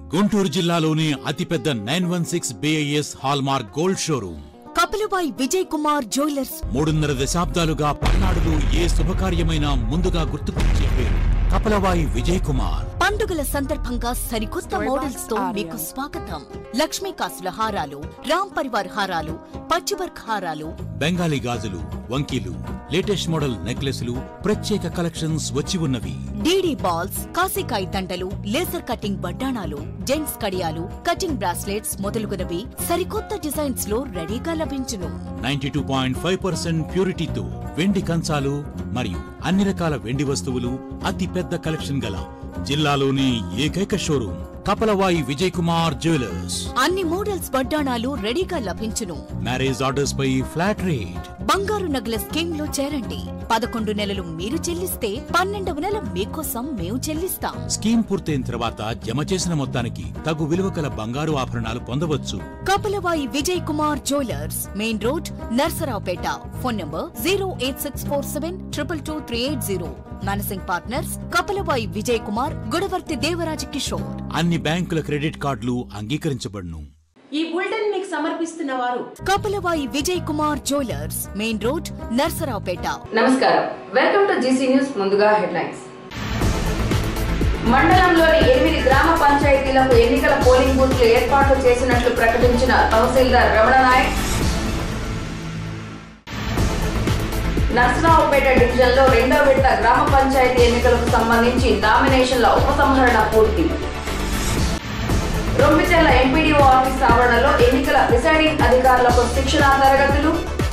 గుంటూరు జిల్లాలోని అతిపెద్ద nine one six BIS hallmark gold showroom Kapalavai Vijay Kumar jewellers మూడున్నర దశాబ్దాలుగా పల్నాడులో ఏ శుభకార్యమైనా ముందుగా గుర్తుకొచ్చే పేరు కపలవాయి విజయ్ కుమార్ పండుగల సందర్భంగా సరికొత్త మోడల్స్ తో మీకు స్వాగతం లక్ష్మీ కాసుల హారాలు రామ్ పరివార్ హారాలు పచ్చివర్క్ హారాలు బెంగాలీ గాజులు వంకీలు లేటెస్ట్ మోడల్ నెక్లెస్లు ప్రత్యేక కలెక్షన్స్ వచ్చి ఉన్నవి డీడీ బాల్స్ కాసికాయ దండలు లేజర్ కటింగ్ బడ్డాణాలు జెంట్స్ కడియాలు కటింగ్ బ్రాస్లెట్స్ మొదలుగునవి సరికొత్త డిజైన్స్ లో రెడీగా లభించును ninety two point five percent ప్యూరిటీతో వెండి కంచాలు మరియు అన్ని రకాల వెండి వస్తువులు అతి పెద్ద కలెక్షన్ గల జిల్లాలోని ఏకైక షోరూమ్ కపలవాయి విజయ్ కుమార్ జ్యువెలర్స్ అన్ని మోడల్స్ బడ్డాణాలు రెడీగా లభించును మ్యారేజ్ ఆర్డర్స్ పై ఫ్లాట్ రేట్ బంగారు నగల స్కీమ్ లో చేరండి పదకొండు నెలలు మీరు చెల్లిస్తే పన్నెండవ నెల మీకోసం మేము చెల్లిస్తాం స్కీమ్ పూర్తయిన తర్వాత జమ చేసిన మొత్తానికి తగు విలువ కల బంగారు ఆభరణాలు పొందవచ్చు Kapalavai Vijay Kumar jewellers main road Narasaraopet phone number zero eight six four seven triple two three eight zero managing partners Kapalavai Vijay Kumar Gudavarthi Devaraj Kishore అన్ని బ్యాంకుల క్రెడిట్ కార్డులు అంగీకరించబడును ఈ బులెటిన్ మీకు సమర్పిస్తున్న వారు Kapalavai Vijay Kumar jewellers main road Narasaraopet నమస్కారం వెల్కమ్ టు జీసీ న్యూస్ ముందుగా హెడ్లైన్స్ మండలంలోని ఎనిమిది గ్రామ పంచాయతీలకు ఎన్నికల పోలింగ్ బూత్లు ఏర్పాట్లు చేసినట్లు ప్రకటించిన తహసీల్దార్ రమణ నాయక్ నర్సరావుపేట డివిజన్లో రెండో విడత గ్రామ పంచాయతీ ఎన్నికలకు సంబంధించి నామినేషన్ల ఉపసంహరణ పూర్తి రొంపిచెర్ల ఎంపీడీఓ ఆఫీస్ ఆవరణలో ఎన్నికల ప్రిసైడింగ్ అధికారులకు శిక్షణా తరగతులు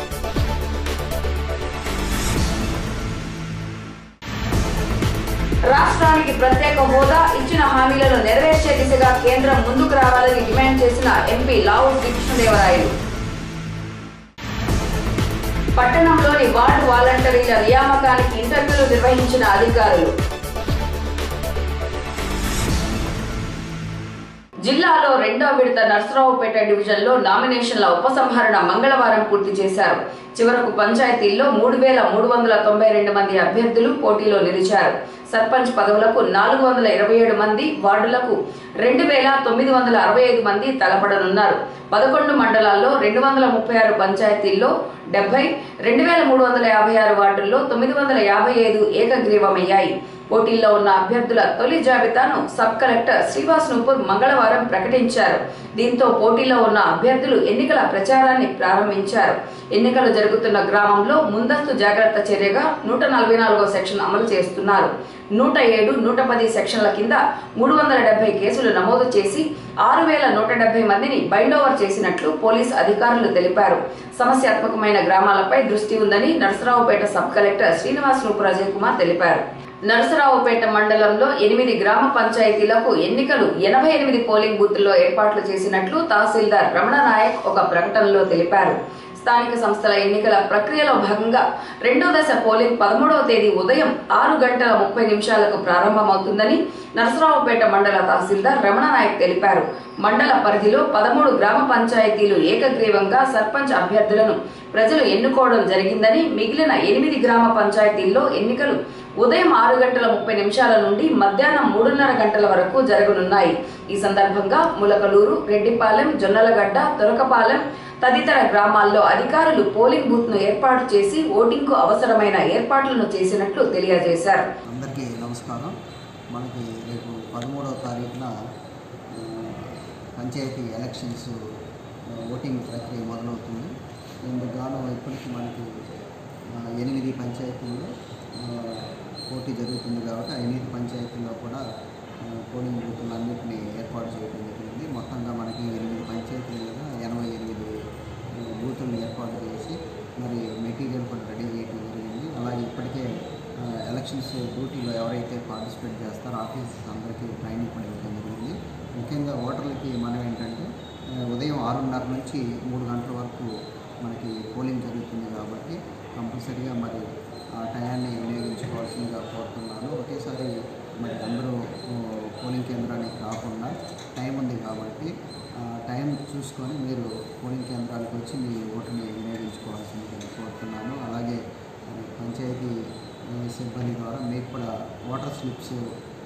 రాష్ట్రానికి ప్రత్యేక హోదా ఇచ్చిన హామీలను నెరవేర్చే దిశగా కేంద్రం ముందుకు రావాలని డిమాండ్ చేసిన ఎంపీ లావు శ్రీకృష్ణదేవరాయలు పట్టణంలోని వార్డు వాలంటీర్ల నియామకానికి ఇంటర్వ్యూలు నిర్వహించిన అధికారులు జిల్లాలో రెండో విడత నర్సరావుపేట డివిజన్లో నామినేషన్ల ఉపసంహరణ మంగళవారం పూర్తి చేశారు చివరకు పంచాయతీల్లో మూడు వేల మూడు వందల తొంభై రెండు మంది అభ్యర్థులు పోటీలో నిలిచారు సర్పంచ్ పదవులకు నాలుగు వందల ఇరవై ఏడు మంది వార్డులకు రెండు వేల తొమ్మిది వందల అరవై ఐదు మంది తలపడనున్నారు పదకొండు మండలాల్లో రెండు వందల ముప్పై ఆరు పంచాయతీల్లో డెబ్బై రెండు వేల మూడు వందల యాభై ఆరు వార్డుల్లో తొమ్మిది వందల యాభై ఐదు ఏకగ్రీవమయ్యాయి పోటీల్లో ఉన్న అభ్యర్థుల తొలి జాబితాను సబ్ కలెక్టర్ శ్రీవాస్ నూపూర్ మంగళవారం ప్రకటించారు దీంతో పోటీలో ఉన్న అభ్యర్థులు ఎన్నికల ప్రచారాన్ని ప్రారంభించారు ఎన్నికలు జరుగుతున్న గ్రామంలో ముందస్తు జాగ్రత్త చర్యగా నూట నలభై నాలుగో సెక్షన్ అమలు చేస్తున్నారు నూట ఏడు నూట పది సెక్షన్ల కింద మూడు వందల డెబ్బై కేసులు నమోదు చేసి ఆరు వేల నూట డెబ్బై మందిని బైండ్ ఓవర్ చేసినట్లు పోలీస్ అధికారులు తెలిపారు సమస్యాత్మకమైన గ్రామాలపై దృష్టి ఉందని నరసరావుపేట సబ్ కలెక్టర్ శ్రీనివాస్ రూపు అజయ్ కుమార్ తెలిపారు నరసరావుపేట మండలంలో ఎనిమిది గ్రామ పంచాయతీలకు ఎన్నికలు ఎనభై ఎనిమిది పోలింగ్ బూత్ల్లో ఏర్పాట్లు చేసినట్లు తహసీల్దార్ రమణ నాయక్ ఒక ప్రకటనలో తెలిపారు స్థానిక సంస్థల ఎన్నికల ప్రక్రియలో భాగంగా రెండో దశ పోలింగ్ పదమూడవ తేదీ ఉదయం ఆరు గంటల ముప్పై నిమిషాలకు ప్రారంభమవుతుందని నరసరావుపేట మండల తహసీల్దార్ రమణ నాయక్ తెలిపారు మండల పరిధిలో పదమూడు గ్రామ పంచాయతీలు ఏకగ్రీవంగా సర్పంచ్ అభ్యర్థులను ప్రజలు ఎన్నుకోవడం జరిగిందని మిగిలిన ఎనిమిది గ్రామ పంచాయతీల్లో ఎన్నికలు ఉదయం ఆరు గంటల ముప్పై నిమిషాల నుండి మధ్యాహ్నం మూడున్నర గంటల వరకు జరగనున్నాయి ఈ సందర్భంగా ములకలూరు రెడ్డిపాలెం జొన్నలగడ్డ తొరకపాలెం తదితర గ్రామాల్లో అధికారులు పోలింగ్ బూత్ ను ఏర్పాటు చేసి ఓటింగ్ కు అవసరమైన ఏర్పాట్లను చేసినట్లు తెలియజేశారు అందరికీ నమస్కారం మనకి రేపు పదమూడవ తారీఖున ఆ, పంచాయతీ ఎలక్షన్స్ ఆ, ఓటింగ్ ప్రక్రియ మొదలవుతుంది ఇందుకు గాను ఇప్పటికీ మనకి ఆ, ఎనిమిది పంచాయతీల్లో ఆ, పోటీ జరుగుతుంది కాబట్టి ఆ ఎనిమిది పంచాయతీల్లో కూడా ఆ, పోలింగ్ బూతులు అన్నింటినీ ఏర్పాటు చేయడం జరిగింది మొత్తంగా మనకి ఎనిమిది పంచాయతీలుగా ఎనభై ఎనిమిది ఆ, బూతులను ఏర్పాటు చేసి మరి మెటీరియల్ కూడా రెడీ చేయడం జరిగింది అలాగే ఇప్పటికే ఆ, ఎలక్షన్స్ డ్యూటీలో ఎవరైతే పార్టిసిపేట్ చేస్తారో ఆఫీసర్స్ అందరికీ ట్రైనింగ్ కూడా ఇవ్వడం జరిగింది ముఖ్యంగా ఓటర్లకి మనం ఏంటంటే ఆ, ఉదయం ఆరున్నర నుంచి మూడు గంటల వరకు మనకి పోలింగ్ జరుగుతుంది కాబట్టి కంపల్సరీగా మరి ఆ టయాన్ని వినియోగించుకోవాల్సిందిగా కోరుతున్నాను ఒకేసారి మరి అందరూ ఆ, పోలింగ్ కేంద్రానికి రాకుండా టైం ఉంది కాబట్టి ఆ, టైం చూసుకొని మీరు పోలింగ్ కేంద్రానికి వచ్చి మీ ఓటుని వినియోగించుకోవాల్సిందిగా కోరుతున్నాను అలాగే మరి పంచాయతీ ఆ, సిబ్బంది ద్వారా మీకు కూడా ఓటర్ స్లిప్స్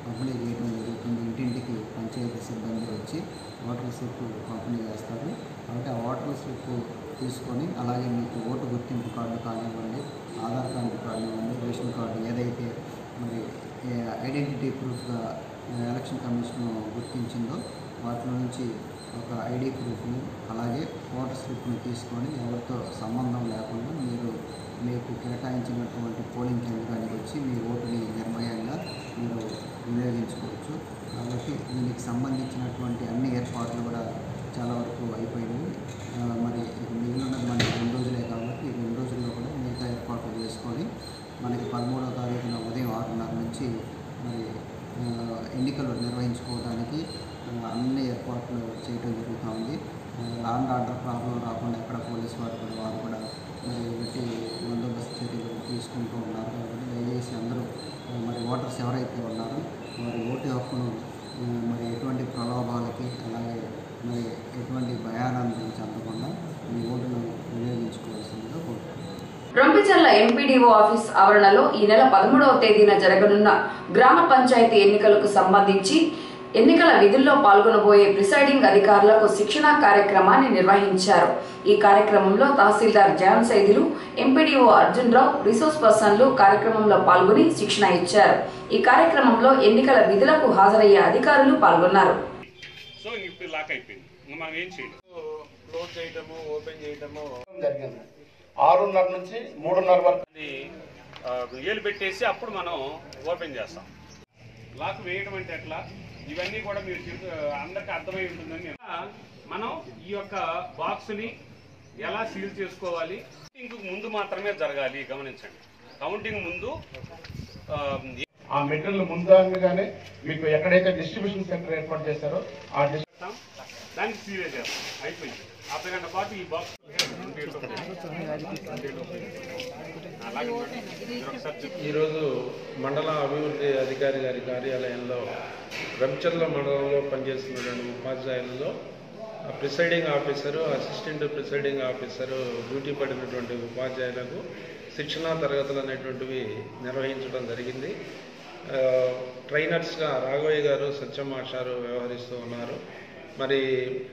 పంపిణీ చేయడం జరుగుతుంది ఇంటింటికి పంచాయతీ సిబ్బంది వచ్చి ఓటర్ స్లిప్ పంపిణీ చేస్తారు కాబట్టి ఆ ఓటర్ స్లిప్ తీసుకొని అలాగే మీకు ఓటు గుర్తింపు కార్డు కానివ్వండి ఆధార్ కార్డు కానివ్వండి రేషన్ కార్డు ఏదైతే మరి ఐడెంటిటీ ప్రూఫ్గా ఎలక్షన్ కమిషన్ గుర్తించిందో వాటి నుంచి ఒక ఐడి ప్రూఫ్ని అలాగే ఓటర్ స్లిప్ని తీసుకొని ఎవరితో సంబంధం లేకుండా మీరు మీకు కేటాయించినటువంటి పోలింగ్ కేంద్రానికి వచ్చి మీ ఓటుని నిర్భయంగా మీరు వినియోగించుకోవచ్చు కాబట్టి దీనికి సంబంధించినటువంటి అన్ని ఏర్పాట్లు కూడా చాలా వరకు అయిపోయినాయి ఆ, మరి ఇక మిగిలినది మనకి రెండు రోజులే కాబట్టి ఈ రెండు రోజుల్లో కూడా మిగతా ఏర్పాట్లు చేసుకొని మనకి పదమూడవ తారీఖున ఉదయం ఆరున్నర నుంచి మరి ఆ, ఎన్నికలు నిర్వహించుకోవడానికి ఆ, అన్ని ఏర్పాట్లు చేయడం జరుగుతూ ఉంది లా అండ్ ఆర్డర్ ప్రాబ్లం రాకుండా ఎక్కడ పోలీసు వారు కూడా వారు కూడా మరి గట్టి బందోబస్తు చర్యలు తీసుకుంటూ ఉన్నారు కాబట్టి దయచేసి అందరూ ఆ, మరి ఓటర్స్ ఎవరైతే ఉన్నారో వారి ఓటు హక్కును ఆ, మరి ఎటువంటి ప్రలోభాలకి అలాగే మరి ఎటువంటి భయానందం చెందకుండా మీ ఓటును వినియోగించుకోవాల్సిందిగా కోరుతున్నాను రొంపిచర్ల ఎంపీడీఓ ఆఫీస్ ఆవరణలో ఈ నెల పదమూడవ తేదీన జరగనున్న గ్రామ పంచాయతీ ఎన్నికలకు సంబంధించి ఎన్నికల విధుల్లో పాల్గొనబోయే ప్రిసైడింగ్ అధికారులకు శిక్షణ కార్యక్రమాన్ని నిర్వహించారు ఈ కార్యక్రమంలో తహసీల్దార్ జాన్ సైదులు ఎంపీడీఓ అర్జున్ రావు రిసోర్స్ పర్సన్లు కార్యక్రమంలో పాల్గొని శిక్షణ ఇచ్చారు ఈ కార్యక్రమంలో ఎన్నికల విధులకు హాజరయ్యే అధికారులు పాల్గొన్నారు సో ఇంక ఇప్పుడు లాక్ అయిపోయింది ఇంక మనం ఏం చేయలేదు క్లోజ్ చేయటము ఓపెన్ చేయటము జరిగింది ఆరున్నర నుంచి మూడున్నర వరకు అది ఆ, ఏలు పెట్టేసి అప్పుడు మనం ఓపెన్ చేస్తాం లాక్ వేయడం అంటే ఎట్లా ఇవన్నీ కూడా మీరు చెప్పు- అందరికీ అర్థమై ఉంటుందని నేను- మనం ఈ యొక్క బాక్స్ ని ఎలా సీల్ చేసుకోవాలి కౌంటింగ్ ముందు మాత్రమే జరగాలి గమనించండి కౌంటింగ్ ముందు ఆ, ఆ మెటీరియల్ ముందుగానే మీకు ఎక్కడైతే డిస్ట్రిబ్యూషన్ సెంటర్ ఏర్పాటు చేశారో ఆ డిస్- చేస్తాం దానికి సీల్ చేస్తాం అయిపోయింది అర్ధ గంట పాటు ఈ బాక్స్ అలాగే మేడం. మీరు ఒకసారి చెప్పండి. ఈరోజు మండల అభివృద్ధి అధికారి గారి కార్యాలయంలో వెంచర్ల మండలంలో పనిచేస్తున్నటువంటి ఉపాధ్యాయులలో presiding officer assistant presiding officer duty పడినటువంటి ఉపాధ్యాయులకు శిక్షణా తరగతులు అనేటువంటివి నిర్వహించడం జరిగింది ఆ, ట్రైనర్స్గా రాఘవయ్య గారు సత్యమాషారు వ్యవహరిస్తూ ఉన్నారు మరి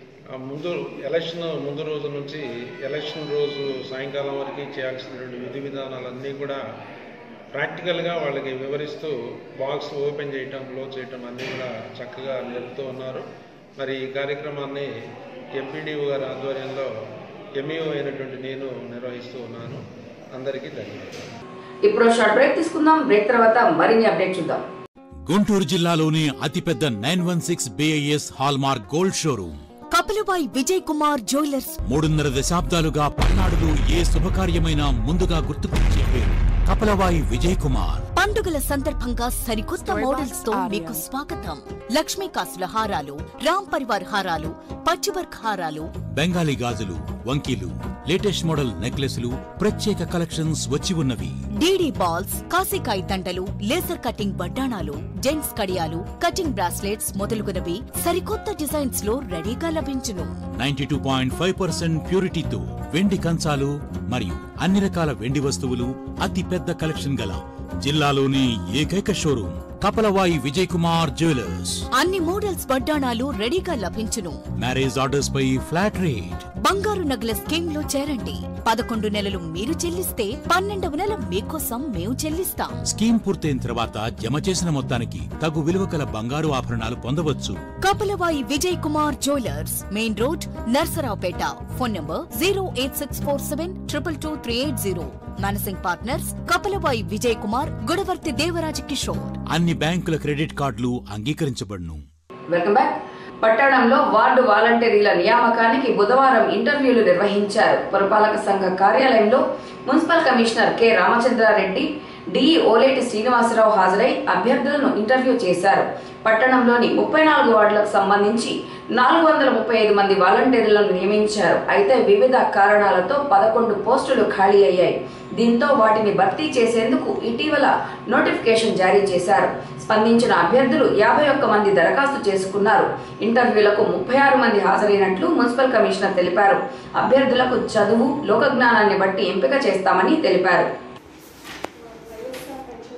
ఆ ముందు ఎలక్షన్ ముందు రోజు నుంచి ఎలక్షన్ రోజు సాయంకాలం వరకు చేయాల్సినటువంటి విధి విధానాలన్నీ కూడా ప్రాక్టికల్గా వాళ్ళకి వివరిస్తూ బాక్స్ ఓపెన్ చేయటం క్లోజ్ చేయటం అన్నీ కూడా చక్కగా నేర్పుతూ ఉన్నారు మరి ఈ కార్యక్రమాన్ని ఎంపీడీఓ గారి ఆధ్వర్యంలో ఎంఈఓ అయినటువంటి నేను నిర్వహిస్తూ ఉన్నాను అందరికీ ధన్యవాదాలు ఇప్పుడు షార్ట్ బ్రేక్ తీసుకుందాం బ్రేక్ తర్వాత మరిన్ని అప్డేట్ చూద్దాం గుంటూరు జిల్లాలోని అతిపెద్ద nine one six BIS hallmark gold showroom Kapalavai Vijay Kumar jewellers మూడున్నర దశాబ్దాలుగా పల్నాడులో ఏ శుభకార్యమైనా ముందుగా గుర్తుకొచ్చే పేరు కపలవాయి విజయ్ కుమార్ పండుగల సందర్భంగా సరికొత్త మోడల్స్ తో మీకు స్వాగతం లక్ష్మీ కాసుల హారాలు రామ్ పరివార్ హారాలు పచ్చివర్క్ హారాలు బెంగాలీ గాజులు వంకీలు లేటెస్ట్ మోడల్ నెక్లెస్లు ప్రత్యేక కలెక్షన్స్ వచ్చి ఉన్నవి డీడీ బాల్స్ కాసికాయ దండలు లేజర్ కటింగ్ బడ్డాణాలు జెంట్స్ కడియాలు కటింగ్ బ్రాస్లెట్స్ మొదలుగునవి సరికొత్త డిజైన్స్ లో రెడీగా లభించును ninety two point five percent ప్యూరిటీతో వెండి కంచాలు మరియు అన్ని రకాల వెండి వస్తువులు అతి పెద్ద కలెక్షన్ గల జిల్లాలోని ఏకైక షోరూమ్ కపలవాయి విజయ్ కుమార్ జ్యువెలర్స్ అన్ని మోడల్స్ బడ్డాణాలు రెడీగా లభించును మ్యారేజ్ ఆర్డర్స్ పై ఫ్లాట్ రేట్ బంగారు నగల స్కీమ్ లో చేరండి పదకొండు నెలలు మీరు చెల్లిస్తే పన్నెండవ నెల మీకోసం మేము చెల్లిస్తాం స్కీమ్ పూర్తయిన తర్వాత జమ చేసిన మొత్తానికి తగు విలువ కల బంగారు ఆభరణాలు పొందవచ్చు Kapalavai Vijay Kumar jewellers main road Narasaraopet phone number zero eight six four seven triple two three eight zero managing partners Kapalavai Vijay Kumar Gudavarthi Devaraj Kishore అన్ని బ్యాంకుల క్రెడిట్ కార్డులు అంగీకరించబడును వెల్కమ్ బ్యాక్ పట్టణంలో వార్డు వాలంటీర్ల నియామకానికి బుధవారం ఇంటర్వ్యూలు నిర్వహించారు పురపాలక సంఘ కార్యాలయంలో municipal commissioner K Ramachandra Reddy DE Oleti Srinivasa Rao హాజరై అభ్యర్థులను ఇంటర్వ్యూ చేశారు పట్టణంలోని ముప్పై నాలుగు వార్డులకు సంబంధించి నాలుగు వందల ముప్పై ఐదు మంది వాలంటీర్లను నియమించారు అయితే వివిధ కారణాలతో పదకొండు పోస్టులు ఖాళీ అయ్యాయి దీంతో వాటిని భర్తీ చేసేందుకు ఇటీవల నోటిఫికేషన్ జారీ చేశారు స్పందించిన అభ్యర్థులు యాభై ఒక్క మంది దరఖాస్తు చేసుకున్నారు ఇంటర్వ్యూలకు ముప్పై ఆరు మంది హాజరైనట్లు మున్సిపల్ కమిషనర్ తెలిపారు అభ్యర్థులకు చదువు లోక జ్ఞానాన్ని బట్టి ఎంపిక చేస్తామని తెలిపారు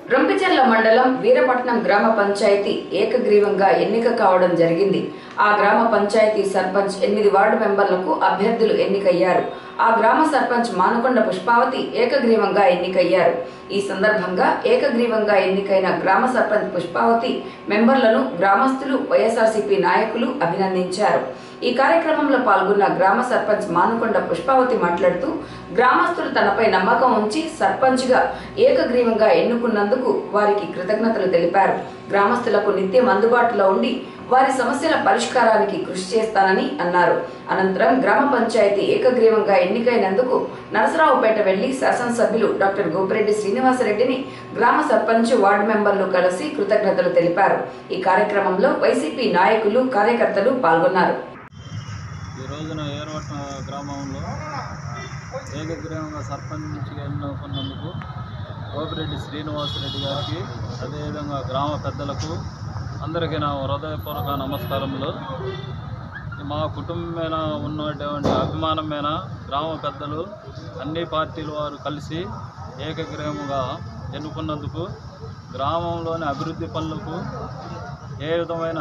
రొంపిచెర్ల మండలం వీరపట్నం గ్రామ పంచాయతీ ఏకగ్రీవంగా ఎన్నిక కావడం జరిగింది ఆ గ్రామ పంచాయతీ సర్పంచ్ ఎనిమిది వార్డు మెంబర్లకు అభ్యర్థులు ఎన్నికయ్యారు ఆ గ్రామ సర్పంచ్ మానకొండ పుష్పావతి ఏకగ్రీవంగా ఎన్నికయ్యారు ఈ సందర్భంగా ఏకగ్రీవంగా ఎన్నికైన గ్రామ సర్పంచ్ పుష్పావతి మెంబర్లను గ్రామస్తులు వైఎస్ఆర్సీపీ నాయకులు అభినందించారు ఈ కార్యక్రమంలో పాల్గొన్న గ్రామ సర్పంచ్ మానుకొండ పుష్పావతి మాట్లాడుతూ గ్రామస్తులు తనపై నమ్మకం ఉంచి సర్పంచ్గా ఏకగ్రీవంగా ఎన్నుకున్నందుకు వారికి కృతజ్ఞతలు తెలిపారు గ్రామస్తులకు నిత్యం అందుబాటులో ఉండి వారి సమస్యల పరిష్కారానికి కృషి చేస్తానని అన్నారు అనంతరం గ్రామ పంచాయతీ ఏకగ్రీవంగా ఎన్నికైనందుకు నరసరావుపేట వెళ్లి శాసనసభ్యులు డాక్టర్ గోపిరెడ్డి శ్రీనివాసరెడ్డిని గ్రామ సర్పంచ్ వార్డు మెంబర్లు కలిసి కృతజ్ఞతలు తెలిపారు ఈ కార్యక్రమంలో వైసీపీ నాయకులు కార్యకర్తలు పాల్గొన్నారు ఈ రోజున ఏరవట్న గ్రామంలో ఏకగ్రీవంగా సర్పంచ్గా ఎన్నుకున్నందుకు గోపిరెడ్డి శ్రీనివాసరెడ్డి గారికి అదేవిధంగా గ్రామ పెద్దలకు అందరికీ నా హృదయపూర్వక నమస్కారములు మా కుటుంబమైన ఉన్నటువంటి అభిమానమైన గ్రామ పెద్దలు అన్ని పార్టీల వారు కలిసి ఏకగ్రీవముగా ఎన్నుకున్నందుకు గ్రామంలోని అభివృద్ధి పనులకు ఏ విధమైన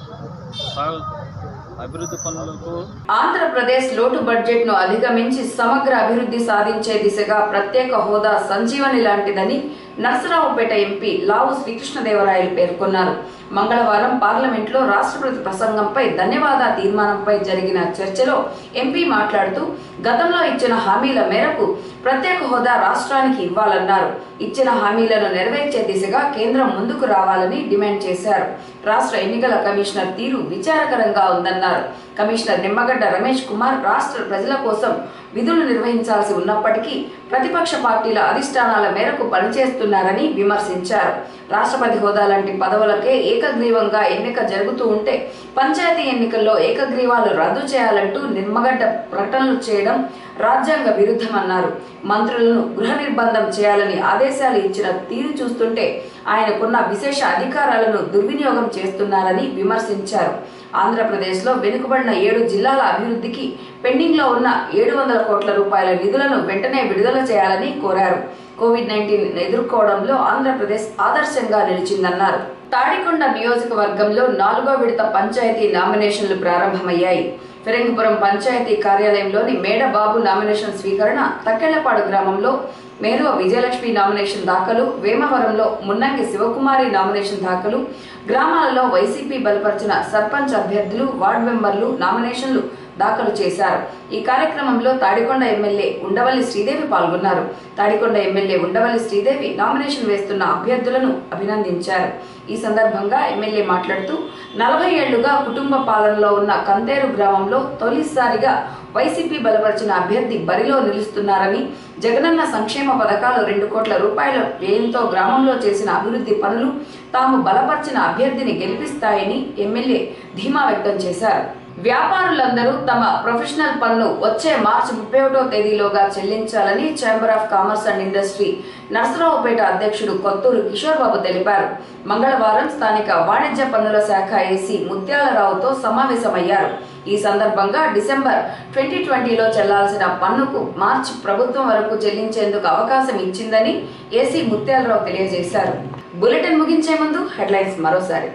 సాగు అభివృద్ధి పనులకు ఆంధ్రప్రదేశ్ లోటు బడ్జెట్ ను అధిగమించి సమగ్ర అభివృద్ధి సాధించే దిశగా ప్రత్యేక హోదా సంజీవని లాంటిదని నర్సరావుపేట ఎంపీ లావు శ్రీకృష్ణదేవరాయలు పేర్కొన్నారు మంగళవారం పార్లమెంట్లో రాష్ట్రపతి ప్రసంగంపై ధన్యవాద తీర్మానంపై జరిగిన చర్చలో ఎంపీ మాట్లాడుతూ గతంలో ఇచ్చిన హామీల మేరకు ప్రత్యేక హోదా రాష్ట్రానికి ఇవ్వాలన్నారు ఇచ్చిన హామీలను నెరవేర్చే దిశగా కేంద్రం ముందుకు రావాలని డిమాండ్ చేశారు రాష్ట్ర ఎన్నికల కమిషనర్ తీరు విచారకరంగా ఉందన్నారు కమిషనర్ నిమ్మగడ్డ రమేష్ కుమార్ రాష్ట్ర ప్రజల కోసం విధులు నిర్వహించాల్సి ఉన్నప్పటికీ ప్రతిపక్ష పార్టీల అధిష్టానాల మేరకు పనిచేస్తున్నారని విమర్శించారు రాష్ట్రపతి హోదా లాంటి పదవులకే ఏకగ్రీవంగా ఎన్నిక జరుగుతూ ఉంటే పంచాయతీ ఎన్నికల్లో ఏకగ్రీవాలు రద్దు చేయాలంటూ నిమ్మగడ్డ ప్రకటనలు చేయడం రాజ్యాంగ విరుద్ధమన్నారు మంత్రులను గృహ నిర్బంధం చేయాలని ఆదేశాలు ఇచ్చిన తీరు చూస్తుంటే ఆయనకున్న విశేష అధికారాలను దుర్వినియోగం చేస్తున్నారని విమర్శించారు ఆంధ్రప్రదేశ్లో వెనుకబడిన ఏడు జిల్లాల అభివృద్ధికి పెండింగ్లో ఉన్న ఏడు వందల కోట్ల రూపాయల నిధులను వెంటనే విడుదల చేయాలని కోరారు కోవిడ్ నైన్టీన్ ఎదుర్కోవడంలో ఆంధ్రప్రదేశ్ ఆదర్శంగా నిలిచిందన్నారు తాడికొండ నియోజకవర్గంలో నాలుగో విడత పంచాయతీ నామినేషన్లు ప్రారంభమయ్యాయి ఫిరంగిపురం పంచాయతీ కార్యాలయంలోని మేడబాబు నామినేషన్ స్వీకరణ తక్కెళ్లపాడు గ్రామంలో మేరువ విజయలక్ష్మి నామినేషన్ దాఖలు వేమవరంలో మున్నంగి శివకుమారి నామినేషన్ దాఖలు గ్రామాలలో వైసీపీ బలపరిచిన సర్పంచ్ అభ్యర్థులు వార్డు మెంబర్లు నామినేషన్లు దాఖలు చేశారు ఈ కార్యక్రమంలో తాడికొండ ఎమ్మెల్యే ఉండవల్లి శ్రీదేవి పాల్గొన్నారు తాడికొండ ఎమ్మెల్యే ఉండవల్లి శ్రీదేవి నామినేషన్ వేస్తున్న అభ్యర్థులను అభినందించారు ఈ సందర్భంగా ఎమ్మెల్యే మాట్లాడుతూ నలభై ఏళ్లుగా కుటుంబ పాలనలో ఉన్న కంతేరు గ్రామంలో తొలిసారిగా వైసీపీ బలపరిచిన అభ్యర్థి బరిలో నిలుస్తున్నారని జగనన్న సంక్షేమ పథకాలు రెండు కోట్ల రూపాయల వ్యయంతో గ్రామంలో చేసిన అభివృద్ధి పనులు తాము బలపరిచిన అభ్యర్థిని గెలిపిస్తాయని ఎమ్మెల్యే ధీమా వ్యక్తం చేశారు వ్యాపారులందరూ తమ ప్రొఫెషనల్ పన్ను వచ్చే మార్చి ముప్పై ఒకటో తేదీలోగా చెల్లించాలని chamber of commerce and industry Narasaraopet అధ్యక్షుడు కొత్తూరు కిషోర్ బాబు తెలిపారు మంగళవారం స్థానిక వాణిజ్య పన్నుల శాఖ ఏసీ ముత్యాలరావుతో సమావేశమయ్యారు ఈ సందర్భంగా డిసెంబర్ ట్వంటీ ట్వంటీలో చెల్లాల్సిన పన్నుకు మార్చి ప్రభుత్వం వరకు చెల్లించేందుకు అవకాశం ఇచ్చిందని ఏసీ ముత్యాలరావు తెలియజేశారు బులెటిన్ ముగించే ముందు హెడ్లైన్స్ మరోసారి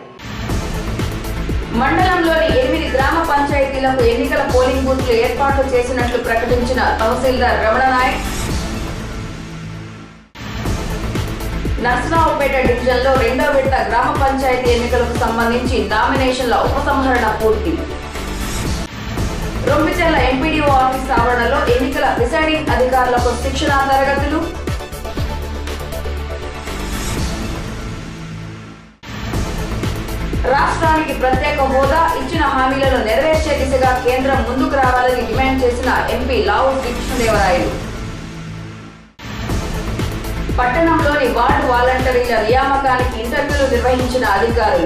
మండలంలోని ఎనిమిది గ్రామ పంచాయతీలకు ఎన్నికల పోలింగ్ బూత్లు ఏర్పాట్లు చేసినట్లు ప్రకటించిన తహసీల్దార్ రమణ నాయక్ నర్సరావుపేట డివిజన్లో రెండో విడత గ్రామ పంచాయతీ ఎన్నికలకు సంబంధించి నామినేషన్ల ఉపసంహరణ పూర్తి రొమ్మిచెర్ల ఎంపీడీఓ ఆఫీస్ ఆవరణలో ఎన్నికల ప్రిసైడింగ్ అధికారులకు శిక్షణా తరగతులు రాష్ట్రానికి ప్రత్యేక హోదా ఇచ్చిన హామీలను నెరవేర్చే దిశగా కేంద్రం ముందుకు రావాలని డిమాండ్ చేసిన ఎంపీ లావు శ్రీకృష్ణదేవరాయలు పట్టణంలోని వార్డు వాలంటీర్ల నియామకానికి ఇంటర్వ్యూలు నిర్వహించిన అధికారులు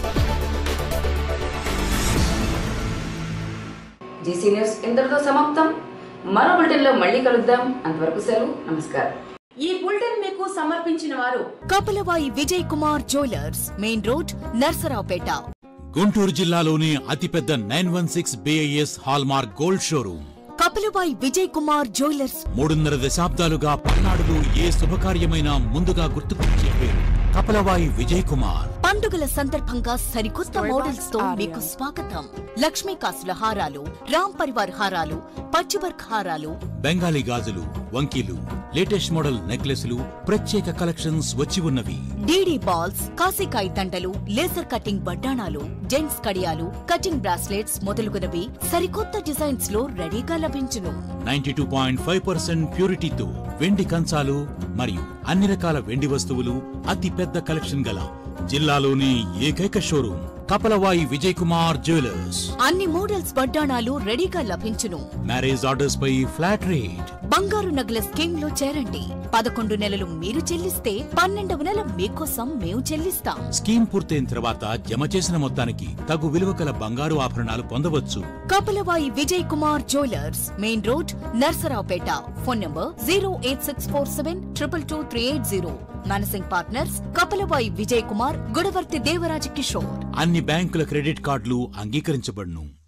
జీసీ న్యూస్ ఇంతటితో సమాప్తం మరో బులెటిన్లో మళ్ళీ కలుద్దాం అంతవరకు సెలవు నమస్కారం ఈ బులెటిన్ మీకు సమర్పించిన వారు Kapalavai Vijay Kumar jewellers main road Narasaraopet Guntur జిల్లాలోని అతిపెద్ద nine one six BIS hallmark gold showroom Kapalavai Vijay Kumar jewellers మూడున్నర దశాబ్దాలుగా పల్నాడులో ఏ శుభకార్యమైనా ముందుగా గుర్తుకొచ్చే పేరు కపలవాయి విజయ్ కుమార్ పండుగల సందర్భంగా సరికొత్త మోడల్స్ తో మీకు స్వాగతం లక్ష్మీ కాసుల హారాలు రామ్ పరివార్ హారాలు పచ్చివర్క్ హారాలు బెంగాలీ గాజులు వంకీలు లేటెస్ట్ మోడల్ నెక్లెస్లు ప్రత్యేక కలెక్షన్స్ వచ్చి ఉన్నవి డీడీ బాల్స్ కాసికాయ దండలు లేజర్ కటింగ్ బడ్డాణాలు జెంట్స్ కడియాలు కటింగ్ బ్రాస్లెట్స్ మొదలుగునవి సరికొత్త డిజైన్స్ లో రెడీగా లభించును ninety two point five percent ప్యూరిటీతో వెండి కంచాలు మరియు అన్ని రకాల వెండి వస్తువులు అతి పెద్ద కలెక్షన్ గల జిల్లాలోని ఏకైక షోరూమ్ కపలవాయి విజయ్ కుమార్ జ్యువెలర్స్ అన్ని మోడల్స్ బడ్డాణాలు రెడీగా లభించును మ్యారేజ్ ఆర్డర్స్ పై ఫ్లాట్ రేట్ బంగారు నగల స్కీమ్ లో చేరండి పదకొండు నెలలు మీరు చెల్లిస్తే పన్నెండవ నెల మీకోసం మేము చెల్లిస్తాం స్కీమ్ పూర్తయిన తర్వాత జమ చేసిన మొత్తానికి తగు విలువ కల బంగారు ఆభరణాలు పొందవచ్చు Kapalavai Vijay Kumar jewellers main road Narasaraopet phone number zero eight six four seven triple two three eight zero managing partners Kapalavai Vijay Kumar Gudavarthi Devaraj Kishore అన్ని బ్యాంకుల క్రెడిట్ కార్డులు అంగీకరించబడును